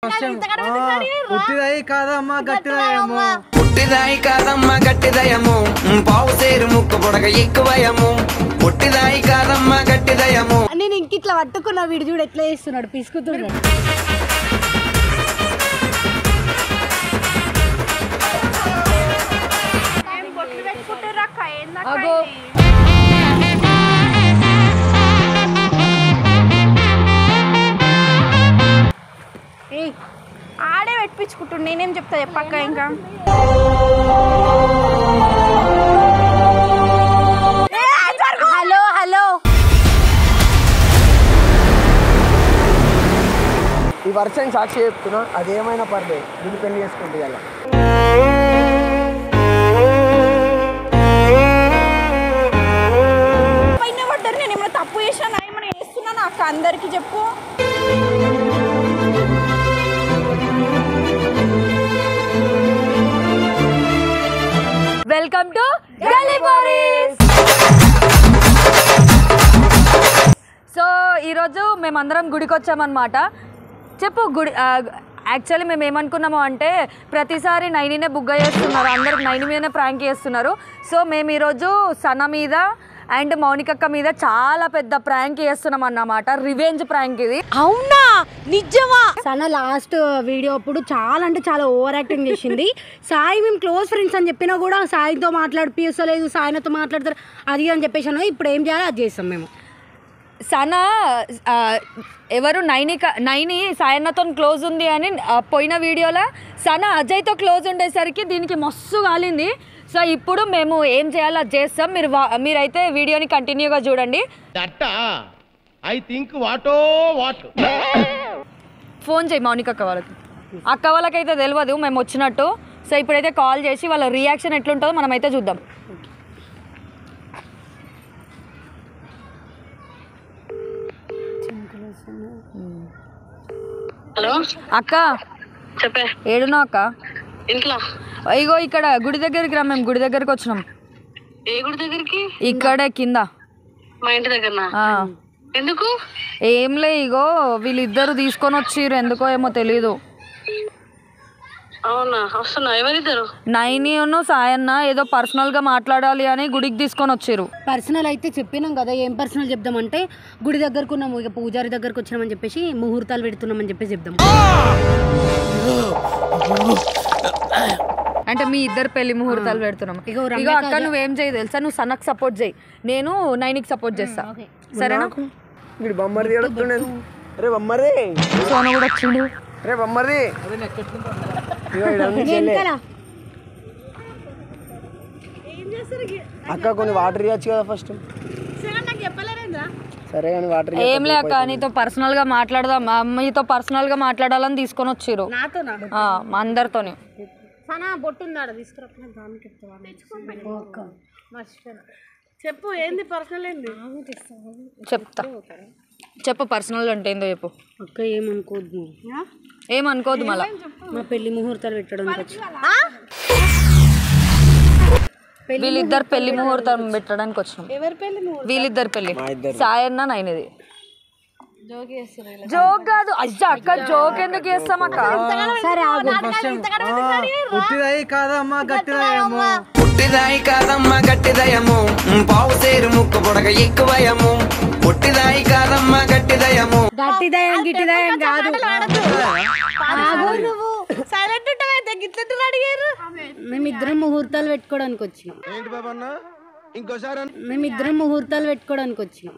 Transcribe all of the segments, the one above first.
పుట్టిదై కాదమ్మా గట్టిదయ్యమ్మ పుట్టిదాయి కాదమ్మ గట్టిదయము పావు సేరు ముక్కు పొడగ ఎక్కువయము పుట్టిదాయి కాదమ్మ గట్టిదయము నేను ఇంక ఇట్లా పట్టుకున్న వీడు చూడు ఎట్లా చేస్తున్నాడు పిసుకుతున్నాడు అగో ఆడే పెట్టించుకుంటుండు నేనేం చెప్తా చెప్పక్క ఇంకా హలో హలో ఈ వర్షం సాక్షి చెప్తున్నా అదేమైనా పర్లేదు దీన్ని పెళ్లి చేసుకుంటే ఇలా పైన పడ్డారు నేను ఏమైనా తప్పు చేశాను ఏమైనా చేస్తున్నాను అక్క అందరికి చెప్పు వెల్కమ్ టు గల్లీ బారీస్ సో ఈరోజు మేమందరం గుడికి వచ్చామన్నమాట చెప్పు గుడి యాక్చువల్లీ మేము ఏమనుకున్నాము అంటే ప్రతిసారి నైనినే బుగ్గ చేస్తున్నారు అందరు నైని మీదనే ప్రాంక్ చేస్తున్నారు సో మేము ఈరోజు సన మీద అండ్ మౌనికక్క మీద చాలా పెద్ద ప్రాంక్ చేస్తున్నాం అన్నమాట రివెంజ్ ప్రాంక్ ఇది అవునా నిజమా సన లాస్ట్ వీడియో అప్పుడు చాలా అంటే చాలా ఓవర్ యాక్టింగ్ చేసింది సాయి మేము క్లోజ్ ఫ్రెండ్స్ అని చెప్పినా కూడా సాయితో మాట్లాడిపిస్తలేదు సాయినతో మాట్లాడతారు అది అని చెప్పేసాను ఇప్పుడు ఏం చేయాలో అది చేస్తాం మేము సన ఆ, ఎవరు నైని క- నైని సాయన్నతో క్లోజ్ ఉంది అని ఆ, పోయిన వీడియోలో సన అజయ్తో క్లోజ్ ఉండేసరికి దీనికి మస్తు కాలింది సో ఇప్పుడు మేము ఏం చేయాలో అది చేస్తాం మీరు వా- మీరైతే వీడియోని కంటిన్యూగా చూడండి that I think what what phone చేయి మౌనిక అక్క వాళ్ళకి అక్క వాళ్ళకైతే తెలియదు మేము వచ్చినట్టు సో ఇప్పుడైతే కాల్ చేసి వాళ్ళ రియాక్షన్ ఎట్లుంటుందో మనమైతే చూద్దాం హలో అక్క చెప్పే ఏడునో అక్క ఇంట్లో ఇగో ఇక్కడ గుడి దగ్గరికి రా మేము గుడి దగ్గరికి వచ్చినాం ఏ గుడి దగ్గరికి ఇక్కడే కింద మా ఇంటి దగ్గరనా ఆ. ఎందుకు ఏంలే ఇగో వీళ్ళిద్దరు తీసుకొని వచ్చిర్రు ఎందుకో ఏమో తెలీదు అవునా వస్తున్నా ఎవరిద్దరు నైనిను సాయన్న ఏదో పర్సనల్ గా మాట్లాడాలి అని గుడికి తీసుకొని వచ్చిర్రు పర్సనల్ అయితే చెప్పినాం కదా ఏం పర్సనల్ చెప్దామంటే గుడి దగ్గరకు ఉన్నాము ఇక పూజారి దగ్గరకు వచ్చినామని చెప్పేసి ముహూర్తాలు పెడుతున్నామని చెప్పేసి చెప్దాం అంటే మీ ఇద్దరు పెళ్లి ముహూర్తాలు పెడుతున్నాం ఇగో ఇగో అక్క నువ్వేం చేయి తెలుసా నువ్వు సన్నకు సపోర్ట్ చేయి నేను నైనికి సపోర్ట్ చేస్తా సరేనా వీడు బొమ్మరిది ఎడుతుండే రే బొమ్మరి సోన కూడా వచ్చిండు రే బొమ్మరిది ఇగో ఈడ ఉంది చెల్లె. అక్క కొన్ని వాటర్ ఇవ్వచ్చు కదా ఫస్ట్ సరే కానీ వాటర్ ఏం లే అక్క నీతో పర్సనల్ గా మాట్లాడదాం ఆ, మీతో పర్సనల్ గా మాట్లాడాలని తీసుకొని వచ్చిర్రు ఆ, మా అందరితోని చెప్పు ఏంది పర్సనల్ ఏంది చెప్తా చెప్పు పర్సనల్ అంటే ఏందో చెప్పు అక్క ఏమనుకోద్దు ఏమనుకోదు మళ్ళా మా పెళ్లి ముహూర్తాలు పెట్టడానికి వచ్చి వీళ్ళిద్దరు పెళ్లి ముహూర్తం పెట్టడానికి వచ్చినాం వీళ్ళిద్దరు పెళ్లి సాయన్న నైనది జోక్ కాదు అయ్యా అక్క జోక్ ఎందుకు చేస్తాం అక్క సరే ఆగు పుట్టిదై కాదమ్మా గట్టిదయ్యమ్మ పుట్టిదాయి కాదమ్మ గట్టిదయము పావు సేరు ముక్కు పొడగ ఎక్కువయము పుట్టిదాయి కాదమ్మ గట్టిదయము గట్టిదయం గిట్టిదయం కాదు సైలెంట్ ఉంటావైతే గిట్లెట్టు అడిగారు మేమిద్దరం ముహూర్తాలు పెట్టుకోవడానికి వచ్చినాం ఏంటి బాబా అన్న ఇంకోసారి అన్న. మేమిద్దరం ముహూర్తాలు పెట్టుకోవడానికి వచ్చినాం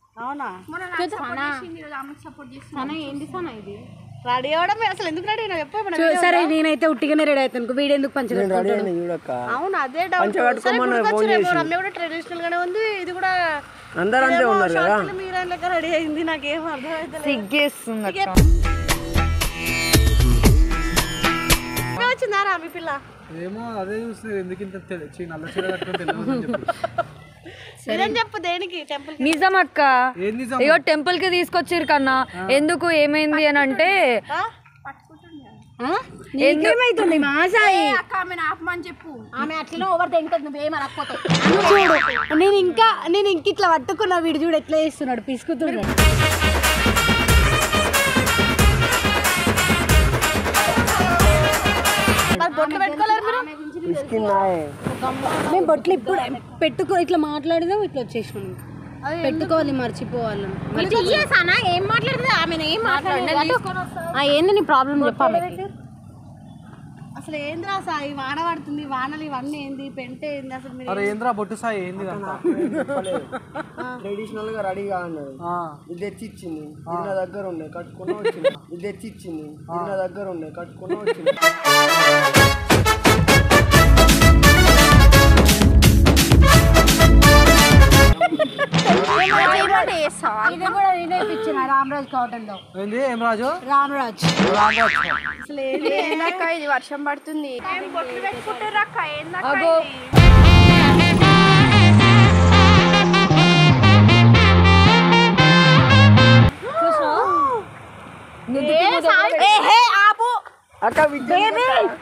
రెడీ అవడం అసలు ఎందుకు రెడీ అయినా చెప్పు ఏమన్నా? చూ- సరే నేనైతే ఉట్టిగానే రెడీ అవుతాను వీడెందుకు రెడీ పంచగట్టుకుంటాడు అయినా చూడక్క అవును అదే డౌట్ పంచ కట్టుకోమని ఫోన్ చేసి రమ్య కూడా ట్రెడిషనల్ గానే ఉంది ఇది కూడా అందరూ అంతే ఉన్నారు కదా మీరే లెక్క రెడీ అయింది నాకేం అర్థం అయితే సిగ్గేస్తుంది అక్క వచ్చిందారా మీ పిల్ల ఏమో అదే చూస్తుంది ఎందుకు ఇంత తె- చీ, నల్ల చీర కట్టుకొని తెలియదు అని చెప్పి నిజం చెప్పు దేనికి టెంపుల్ నిజం అక్క ఏం నిజం ఇగో టెంపుల్ కి తీసుకొచ్చిర్రు కన్నా ఎందుకు ఏమైంది అని అంటే ఏమైతుంది మా సాయి అక్క ఆమె ఆపమని చెప్పు ఆమె అట్లనే ఓవర్ తింటుంది నువ్వేం అనకపోతే చూడు నేను ఇంకా నేను ఇంక ఇట్లా పట్టుకున్న వీడు చూడు ఎట్లా చేస్తున్నాడు పిసుకుతున్నాడు నాయే మేము బొట్లు ఇప్పుడు పెట్టుకో ఇట్లా మాట్లాడినాం ఇట్లా వచ్చేసినాం ఇంకా. పెట్టుకోవాలి మర్చిపోవాలి తీయేసానా ఏం మాట్లాడుతుంది ఆమె ఏం మాట్లాడలేదు ఏంది నీ ప్రాబ్లం చెప్పా అసలు ఏంద్రా సాయి వాన పడుతుంది వానలు ఇవన్నీ ఏంది పెంట ఏంది అసలు మీరు అరే ఏంద్రా బొట్టు సాయి ఏంది ఇదంతా? ట్రెడిషనల్ గా రెడీగా అన్నది ఆ, ఇది తెచ్చి ఇచ్చింది ఇది నా దగ్గర ఉండే కట్టుకున్నా వచ్చింది ఇది తెచ్చి ఇచ్చింది ఇది నా దగ్గర ఉండే కట్టుకున్నా వచ్చింది ఇది కూడా నేనే ఇప్పించిన రామరాజ్ కాటన్ లో ఏంది ఏం రాజు రామరాజ్ అసలు ఏంది ఏందక్క ఇది వర్షం పడుతుంది బొట్లు పెట్టుకుంటారక్క ఏందక్క అగో ఆపు అక్క విద్య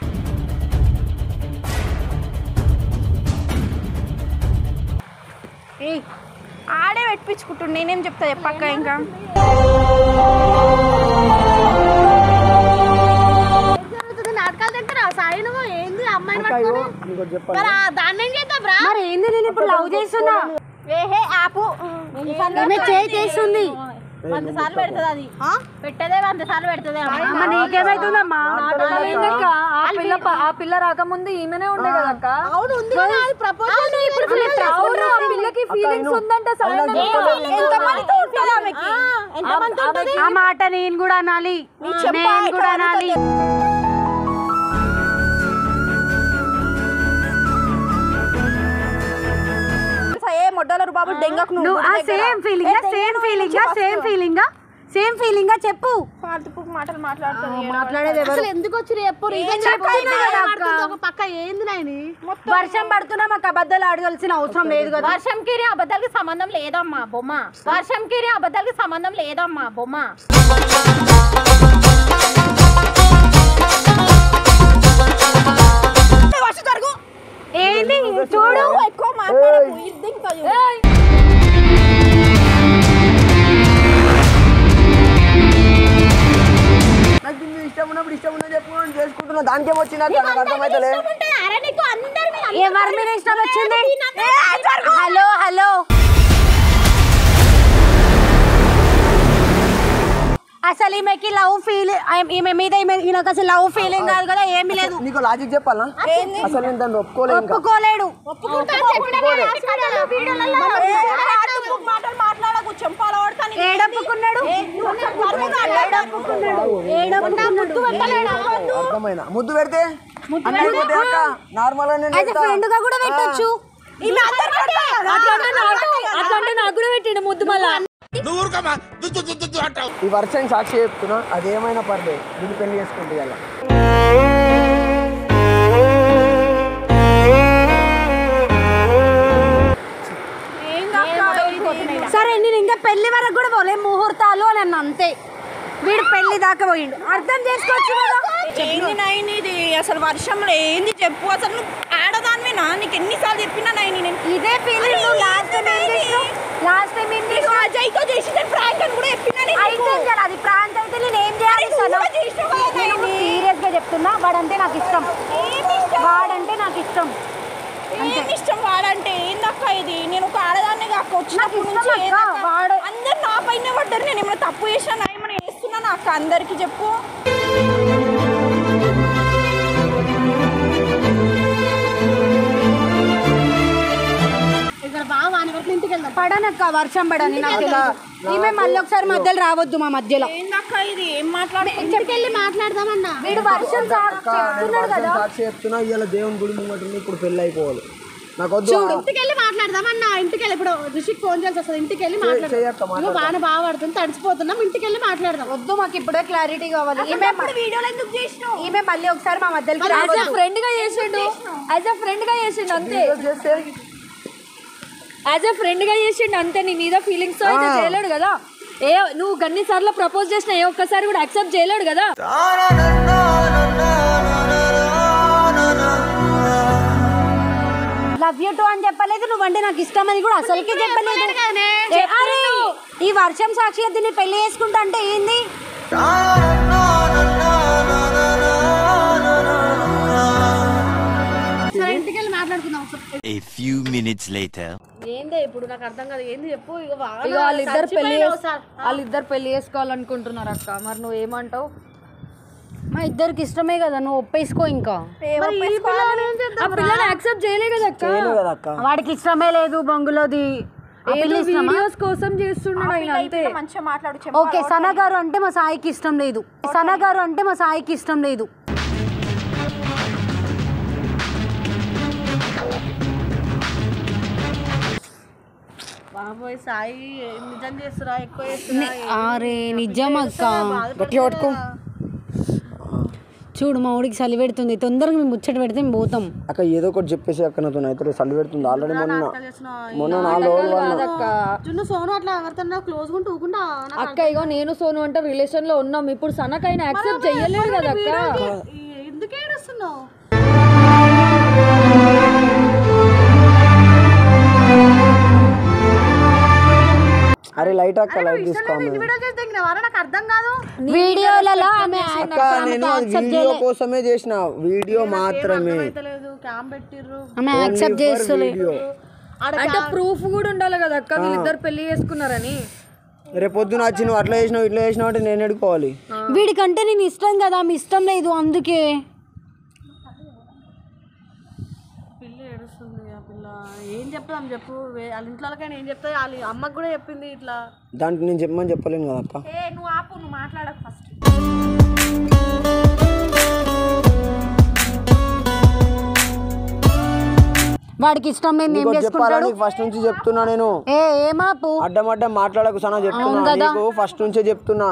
ఏయ్, ఆడే పెట్టించుకుంటుండు నేనేం చెప్తా చెప్పక్క ఇంకా నాటకాలు తింటారా సాయి నువ్వు ఏంది అమ్మాయిని అక్క ఇగో నీకు ఒకటి చెప్పాలి దాన్ని ఏం చేద్దాం మరి ఏంది నేను ఇప్పుడు లవ్ చేస్తున్నా ఏహే ఆపు ఈమె చేయి చేస్తుంది వంద సార్లు పెడుతుంది అది ఆ? పెట్టదే వంద సార్లు పెడుతుంది అమ్మ నీకేమైతుందమ్మా ఏందక్క? ఆ పిల్ల ప- ఆ పిల్ల రాకముందు ఈమెనే ఉండే కదక్క అవును ఉంది కదా అది ప్రపోజ్ అవును ఆ పిల్లకి ఫీలింగ్స్ ఉందంట సడన్ ఎంతమందితో ఉంటుంది ఆమెకి ఎంతమందితో ఉంటుంది ఆ మాట నేను కూడా అనాలి నేను కూడా అనాలి ఏ మొడ్డల రూబాబు దెంగకు నువ్వు ఆ same feeling same feeling same feeling same feeling చెప్పు ఫాల్తు మాటలు మాట్లాడుతుంది మాట్లాడేది అసలు ఎందుకు వచ్చి చెప్పు ఒక పక్క ఏంది నాయని వర్షం పడుతున్నా మాకు అబద్ధాలు అడగాల్సిన అవసరం లేదు కదా వర్షంకి అబద్ధాలకి సంబంధం లేదమ్మా బొమ్మ వర్షంకి అబద్ధాలకి సంబంధం లేదమ్మా బొమ్మ ఏంది చూడు ఎక్కువ మాట్లాడకు ఇది ఇంకా నాకు దీని ఇష్టం ఉన్నప్పుడు ఇష్టం ఉన్నది చెప్పుకోండి చేసుకుంటున్నా దానికేం వచ్చింది అక్క నాకు అర్థమైతలే ఎవరి మీద ఇష్టం వచ్చింది హలో హలో అసలు ఈమెకి లవ్ ఫీల్ ఈమె మీద ఈమె ఈయనకు అసలు లవ్ ఫీలింగ్ కాదు కదా ఏమీ లేదు నీకు లాజిక్ చెప్పాలా అసలు నేను దాన్ని ఒప్పుకోలే ఇంకా ఒప్పుకోలేడు మాటలు మాట్లాడకు చెంపాల పడతాను ఏడప్పుకున్నాడు అర్థమైనా ముద్దు పెడితే అన్నైపోతే అక్క నార్మల్ నేను అయితే ఫ్రెండ్ గా కూడా పెట్టొచ్చు అట్లంటే నాకు అట్లంటే నాకు కూడా పెట్టిండు ముద్దు మళ్ళా ఈ వర్షం సాక్షి చెప్తున్నా అదేమైనా పర్లేదు దీన్ని పెళ్లి చేసుకుంటే ఇలా సరే నేను ఇంకా పెళ్లి వరకు కూడా పోలే ముహూర్తాలు అని అన్న అంతే వీడు పెళ్లి దాకా పోయిండు అర్థం చేసుకోవచ్చు కదా ఏంది నైన్ ఇది అసలు వర్షంలో ఏంది చెప్పు అసలు నువ్వు ఆడదాన్ని నా నీకు ఎన్నిసార్లు చెప్పినా నైన్ నేను ఇదే ఫీలింగ్ లాస్ట్ టైం ఏం చేసినావు లాస్ట్ టైం ఏం నీకు అజయ్తో చేసిన ప్రాంక్ అని కూడా చెప్పినా నేను అయితే ఏం చేయాలి? అది ప్రాంక్ అయితే నేను ఏం చేయాలి నేను సీరియస్ గా చెప్తున్నా వాడంటే నాకు ఇష్టం వాడంటే నాకు ఇష్టం ఏం ఇష్టం వాడంటే ఏందక్క ఇది నేను ఒక ఆడదాన్ని కాక వచ్చినప్పుడు నాకు నుంచి ఇష్టం అక్క, ఏందక్క? వాడు- అందరు నా పైన పడ్డారు నేను ఏమైనా తప్పు చేసినా ఏమైనా చేస్తున్నాను అక్క అందరికి చెప్పు ఇక్కడ బాగా వాని వరకు ఇంటికి వెళ్దాం పడనక్క వర్షం పడని నాకు తెలియదు ఈమె మళ్ళీ ఒకసారి మధ్యలో రావద్దు మా మధ్యలో ఏందక్క ఇది ఏం మాట్లాడుతుంది ఇంటికి వెళ్ళి మాట్లాడదామన్నా వీడు వర్షం చెప్తున్నాడు కదా సాక్షి చెప్తున్నా ఇవాళ దేవుని గుడి ముంగట ఉంది, ఇప్పుడు పెళ్ళి అయిపోవాలి నాకు వద్దు చూడు ఇంటికి వెళ్ళి మాట్లాడదామన్నా ఇంటికి వెళ్ళి ఇప్పుడు ఋషికి ఫోన్ చేయాల్సి వస్తుంది ఇంటికి వెళ్ళి మాట్లాడదాం చేయక్క ఇగో వాన బాగా పడుతుంది తడిసిపోతున్నాం ఇంటికి వెళ్ళి మాట్లాడదాం వద్దు మాకు ఇప్పుడే క్లారిటీ కావాలి ఈమె వీడియోలు ఎందుకు చేసినావు ఈమె మళ్ళీ ఒకసారి మా మధ్యలోకి యాజ్ రావద్దు ఫ్రెండ్ గా చేసిండు యాజ్ అ ఫ్రెండ్ గా చేసిండు అంతే చేస్తే యాజ్ అ ఫ్రెండ్ గా చేసిండు అంతే నీ మీద ఫీలింగ్స్ అయితే చేయలేడు కదా ఏ నువ్వు గన్ని సార్లు ప్రపోజ్ చేసిన ఏ ఒక్కసారి కూడా యాక్సెప్ట్ చేయలేడు కదా లవ్ యూ టూ అని చెప్పలేదు నువ్వంటే నాకు ఇష్టం అని కూడా అసలుకి చెప్పలేదు ఏ, అరే, ఈ వర్షం సాక్షిగా దీన్ని పెళ్లి చేసుకుంటా అంటే ఏంది సరే, ఇంటికి వెళ్ళి few minutes later. ఏందే ఇప్పుడు నాకు అర్థం కాదు ఏంది చెప్పు ఇక బాగా ఇక వాళ్ళిద్దరు పెళ్లి చచ్చిపోయినావు చేస్- సార్. వాళ్ళిద్దరు పెళ్లి చేసుకోవాలనుకుంటున్నారు అక్క మరి నువ్వు ఏమంటావు మా ఇద్దరికి ఇష్టమే కదా నువ్వు ఒప్పేసుకో ఇంకా మరి ఈ పిల్లని ఏం చేద్దాం? ఆ పిల్లని యాక్సెప్ట్ చేయలే కదా అక్క చేయను కదా అక్క వాడికి ఇష్టమే లేదు బొంగులోది ఆ పిల్ల ఏదో ఇష్టమా? వీడియోస్ కోసం చేస్తున్నాడు ఆయన అంతే మంచిగా మాట్లాడు ఓకే సనా గారు అంటే మా సాయికి ఇష్టం లేదు సనా గారు అంటే మా సాయికి ఇష్టం లేదు బాబోయ్ సాయి నిజం చేస్తురా ఎక్కువ అరే నిజం అక్క గట్టిగా పట్టుకో చూడు మా ఊడికి చలి పెడుతుంది తొందరగా మేము ముచ్చట పెడితే మేము పోతాం అక్క ఏదో ఒకటి చెప్పేసి అక్క నాతో అయితే చలి పెడుతుంది ఆల్రెడీ మొన్న మొన్న నాలుగు రోజులు వాడినా. అక్క జున్ను సోను అట్లా ఎవరితో క్లోజ్ ఉంటూ ఊకుండా అక్క ఇగో నేను సోను అంటే రిలేషన్ లో ఉన్నాం ఇప్పుడు సనకైనా యాక్సెప్ట్ చెయ్యలేదు కదా అక్క ఎందుకు ఏడుస్తున్నావు అరే లైట్ అక్క లైట్ తీసుకోండి నాకు అర్థం కాదు వీడియోలలో ఆమె అక్క నేను అది వీడియో కోసమే చేసిన వీడియో మాత్రమే ఆమె యాక్సెప్ట్ చేస్తలే వీడియో అంటే ప్రూఫ్ కూడా ఉండాలి కదా అక్క వీళ్ళిద్దరు పెళ్లి చేసుకున్నారని రేపు పొద్దున వచ్చి నువ్వు అట్లా చేసినావు ఇట్లా చేసినావు అంటే నేను ఎడుకోవాలి వీడికంటే నేను ఇష్టం కదా మీ ఇష్టం లేదు అందుకే పిల్ల ఏడుస్తుంది ఆ పిల్ల ఏం చెప్తాం చెప్పు వే- వాళ్ళ ఇంట్లో వాళ్ళకైనా ఏం చెప్తా వాళ్ళ అమ్మకి కూడా చెప్పింది ఇట్లా దానికి నేను చెప్పమని చెప్పలేను కదా అక్క ఏ నువ్వు ఆపు నువ్వు మాట్లాడకు ఫస్ట్ వాడికి ఇష్టం లేదు ఏం ఇంకోటి చెప్పాలా చేసుకుంటాడు నీకు ఫస్ట్ నుంచి చెప్తున్నా నేను ఏ ఏమాపు అడ్డం అడ్డం మాట్లాడకు సనా చెప్తున్నా నీకు ఫస్ట్ నుంచే చెప్తున్నా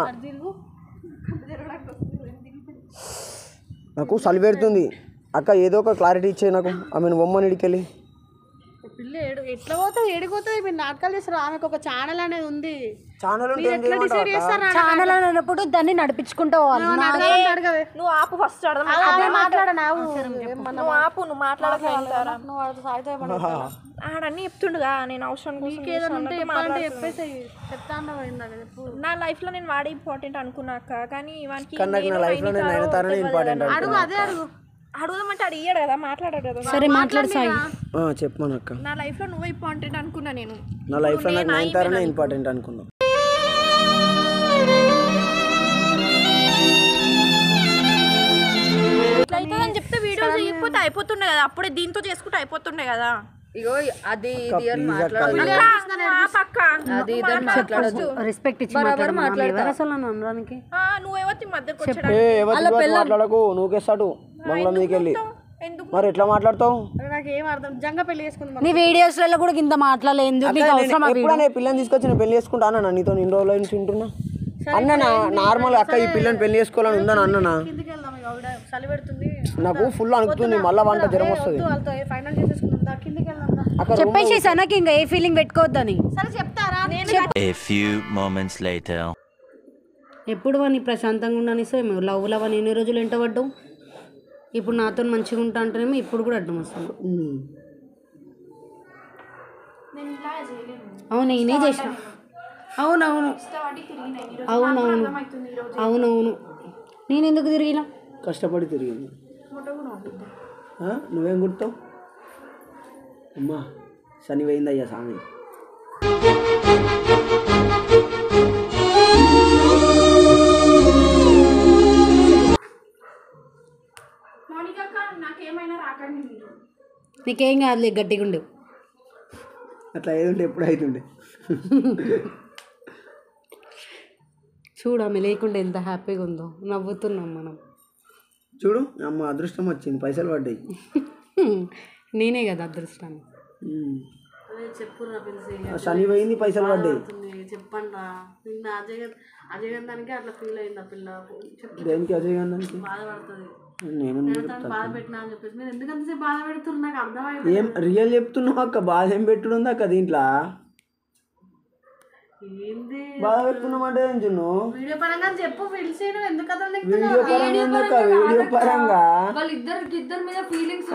నాకు చలి పెడుతుంది అక్క ఏదో ఒక క్లారిటీ ఇచ్చే నాకు ఆమెను బొమ్మని ఇడికెళ్ళి పిల్ల ఏడు ఎట్లా పోతుంది ఏడిపోతుంది మీరు నాటకాలు చేస్తారు ఆమెకు ఒక ఛానల్ అనేది ఉంది ఛానల్ ఉంటే ఏం చేయమంటావు అక్క? ఛానల్ అనేటప్పుడు దాన్ని నడిపించుకుంటూ పోవాలి నువ్వు ఆపు ఫస్ట్ మాట్లాడనావు నువ్వు ఆపు నువ్వు మాట్లాడక ఆడన్నీ చెప్తుండగా నేను అవసరం కోసం చేసినట్టు మాట్లాడుతున్నాను. నా లైఫ్ లో నేను వాడే ఇంపార్టెంట్ అనుకున్నాక కానీ వానికి కానీ నాకు నా నేను లైఫ్ లో నేను నైనితాలో నైనతారనే ఇంపార్టెంట్ అనుకున్నా అదే అడుగు అడుగుదామంటే అడు ఇయ్యాడు కదా మాట్లాడాడు కదా సరే మాట్లాడు సాయి ఆ, చెప్పమను అక్క నా లైఫ్ లో నువ్వే ఇంపార్టెంట్ అనుకున్నా నేను నా లైఫ్ లో నాకు నైన్తారనే ఇంపార్టెంట్ అనుకున్నా ఇట్లా అవుతుందని చెప్తే వీడియో చేయకపోతే అయిపోతుండే కదా అప్పుడే దీంతో చేసుకుంటే అయిపోతుండే కదా ఇగో అది ఇది అని మాట్లాడదు అక్క, నువ్వు ఆ పక్క అది ఇది అని మాట్లాడదు రెస్పెక్ట్ ఇచ్చి బరాబర్ మాట్లాడమా? మాట్లాడతా. ఎవరు అసలు నన్ను అనడానికి ఆ, నువ్వెవరి మధ్యకి వచ్చాడు ఏ ఎవరి మాట్లాడకు నువ్వుకేస్తాడు బంగ్లా మీకెళ్ళి ఎందుకు మరి ఎట్లా మాట్లాడతావు నాకు ఏం అర్థం జంగ పెళ్లి చేసుకుందాం నీ వీడియోస్లలో కూడా ఇంత మాట్లాడలేదు నీకు అవసరం ఎప్పుడైనా ఈ పిల్లని తీసుకొచ్చి నేను పెళ్లి చేసుకుంటా అన్న నీతో ఇన్ని రోజుల నుంచి ఉంటున్నా అన్ననా నార్మల్ అక్క ఈ పిల్లని పెళ్లి చేసుకోవాలని ఉందని అన్ననా చలి పెడుతుంది నాకు ఫుల్ అనుకుతుంది మళ్ళా వంట జ్వరం వస్తుంది వాళ్ళతో ఫైనల్ చేసేసుకుందాం కిందికి వెళ్దాం అక్కడ చెప్పేసి సనకి ఇంకా ఏ ఫీలింగ్ పెట్టుకోవద్దని సరే చెప్తారా A few moments later. ఎప్పుడు వాడిని ప్రశాంతంగా ఉండనిస్తామో లవ్ లవ్ అని ఎన్ని రోజులు ఎంట పడ్డావు ఇప్పుడు నాతో మంచిగా ఉంటా అంటేనేమో ఇప్పుడు కూడా అడ్డం వస్తుంది ఉమ్. అవును నేనే చేసిన అవునవును అవునవును అవునవును నేను ఎందుకు తిరిగినా కష్టపడి తిరిగింది ఆ? నువ్వేం గుర్తావు అమ్మా శని పోయిందయ్యా స్వామి నీకేం కాదులే గట్టిగా ఉండు అట్లా ఏదుంటే ఎప్పుడు అవుతుండే చూడు ఆమె లేకుండా ఎంత హ్యాపీగా ఉందో నవ్వుతున్నాం మనం చూడు అమ్మ అదృష్టం వచ్చింది పైసలు పడ్డాయి నేనే కదా అదృష్టాన్ని ఉమ్. చెప్పు రా పిలిచి ఆ శని పోయింది పైసలు పడ్డాయి చెప్పండి రా నిన్న అజయ్ అజయ్ దానికి అట్లా ఫీల్ అయింది ఆ పిల్ల చెప్పు దేనికి అజయ్ గాంధానికి బాధపడుతుంది నేను తను బాధ పెట్టినా అని చెప్పేసి మీరు ఎందుకు అంతసేపు బాధ పెడుతున్నారు నాకు అర్థమైంది ఏం రియల్ చెప్తున్నావు అక్క బాధ ఏం పెట్టుడుంది అక్క దీంట్లో ఏంది బాధ పెడుతున్నాం అంటే ఏం చున్ను వీడియో పరంగా చెప్పు పిలిచి నువ్వు ఎందుకు అతను వీడియో పరంగా ఏందక్క వీడియో పరంగా వాళ్ళిద్దరికి ఇద్దరి మీద ఫీలింగ్స్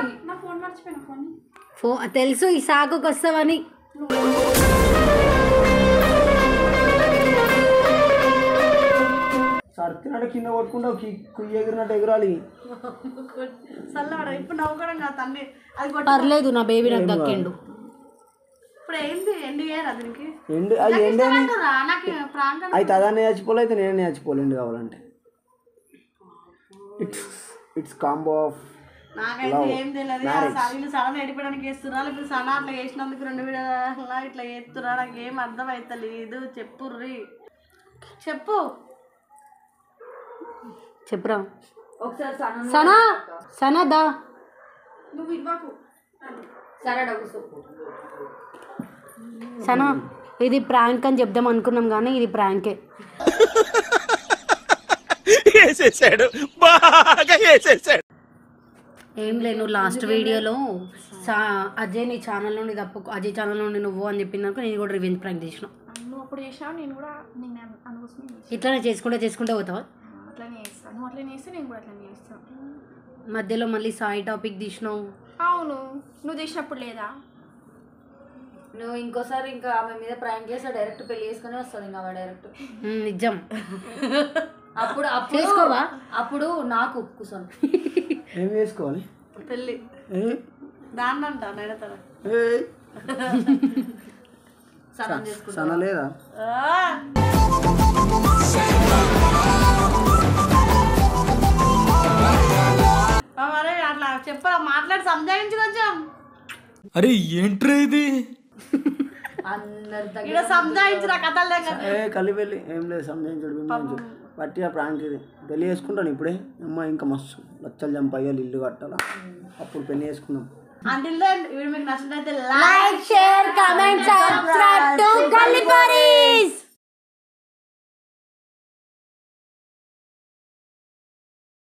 ఫో తెలుసు ఈ సాకుకి వస్తావని సర్తినట్టు కింద కొట్టుకుంటావు కి- కుయ్యి ఎగిరినట్టు ఎగరాలి చల్లవాడు ఇప్పుడు నవ్వుకోవడం కాదు తన్ని అది పర్లేదు నా బేబీ నాకు దక్కిండు ఇప్పుడు ఏంది ఎండి చేయరా దీనికి ఎండు అది ఎండేని రా, నాకు ప్రాంక్ అయితే అదాన్ని చచ్చిపోలే అయితే నేనే చచ్చిపోలే ఎండు కావాలంటే ఇట్స్ ఇట్స్ కాంబో ఆఫ్ నాకైతే ఏం తెలియదు ఆ స- వీళ్ళు సడన్ ఎడిపడానికి వేస్తున్నారు ఇప్పుడు సన అట్లా వేసినందుకు రెండు వీడియోలా ఇట్లా చేస్తున్నా నాకు ఏం అర్థం అవుతలేదు చెప్పుర్రి చెప్పు చెప్పురా ఒకసారి సన సనా సనా దా నువ్వు ఇవ్వకు సరే డబ్బు సనా ఇది ప్రాంక్ అని చెప్దాం అనుకున్నాం కానీ ఇది ప్రాంకే వేసేసాడు బాగా వేసేసాడు ఏం లేదు నువ్వు లాస్ట్ వీడియోలో సా అజయ్ నీ ఛానల్ నుండి తప్పు అజయ్ ఛానల్ నుండి నువ్వు అని చెప్పినాక నేను కూడా రివెంజ్ ప్రాంక్ చేసిన నువ్వు అప్పుడు చేసావు నేను కూడా నేను అనుకోసం ఇట్లానే చేసుకుంటే చేసుకుంటే పోతావా అట్లనే చేస్తాను నువ్వు అట్లనే చేస్తే నేను కూడా అట్లనే చేస్తాను మధ్యలో మళ్ళీ సాయి టాపిక్ తీసినావు అవును నువ్వు చేసినప్పుడు లేదా నువ్వు ఇంకోసారి ఇంకా ఆమె మీద ప్రాంక్ చేస్తే డైరెక్ట్ పెళ్లి చేసుకుని వస్తుంది ఇంకా డైరెక్ట్ ఉమ్, నిజం అప్పుడు అప్పుడు చేసుకోవా? అప్పుడు నాకు కూర్చొని ఏం చేసుకోవాలి పెళ్ళి ఏ? దాన్ని అంట నడతాడు ఏయ్. స్నానం చేసుకుంటా సన లేదా మరి అట్లా చెప్పరా మాట్లాడి సంజాయించు కొంచెం అరే ఏంట్రా ఇది అందరి దగ్గర ఇక్కడ సంజాయించు నా కథలు లేక ఏ కలి పెళ్ళి ఏం లేదు సంజయించడు బింబించడు పట్టిగా ప్రాంక్ ఇది పెళ్ళి చేసుకుంటాను ఇప్పుడే అమ్మ ఇంకా మస్తు లచ్చలు చంపయ్యాలి ఇల్లు కట్టాలా అప్పుడు పెళ్లి చేసుకున్నాం అంటిల్ దెన్ వీడియో మీకు నచ్చినట్లయితే like share comment subscribe to గల్లీ